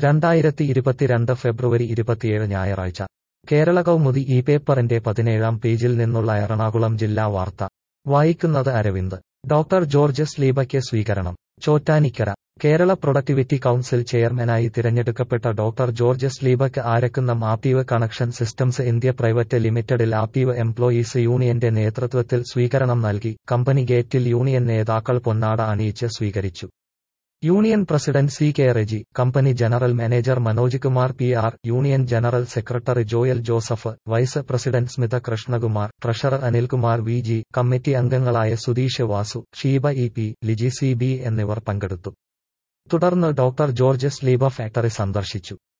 രണ്ടായിരത്തി ഇരുപത്തിരണ്ട് ഫെബ്രുവരി ഇരുപത്തിയേഴ് ഞായറാഴ്ച കേരള കൗമുദി ഈ പേപ്പറിന്റെ പതിനേഴാം പേജിൽ നിന്നുള്ള എറണാകുളം ജില്ലാ വാർത്ത വായിക്കുന്നത് അരവിന്ദ് ഡോക്ടർ ജോർജ് സ്ലീബയ്ക്ക് സ്വീകരണം ചോറ്റാനിക്കര കേരള പ്രൊഡക്ടിവിറ്റി കൗൺസിൽ ചെയർമാനായി തിരഞ്ഞെടുക്കപ്പെട്ട ഡോക്ടർ ജോർജ് സ്ലീബയ്ക്ക് ആരക്കുന്നം ആപ്പീവ് കണക്ഷൻ സിസ്റ്റംസ് ഇന്ത്യ പ്രൈവറ്റ് ലിമിറ്റഡിൽ ആപ്പീവ് എംപ്ലോയീസ് യൂണിയന്റെ നേതൃത്വത്തിൽ സ്വീകരണം നൽകി കമ്പനി ഗേറ്റിൽ യൂണിയൻ നേതാക്കൾ പൊന്നാട അണിയിച്ച് സ്വീകരിച്ചു union president C K Reji company general manager Manoj Kumar P R union general secretary Joel Joseph vice president Smitha Krishnakumar treasurer Anilkumar V G committee അംഗങ്ങളായ Sudheesh Vasu Sheeba E P Liji C B എന്നിവർ പങ്കെടുത്തു തുടർന്ന് ഡോക്ടർ ജോർജ് സ്ലീബ ഫാക്ടറി സന്ദർശിച്ചു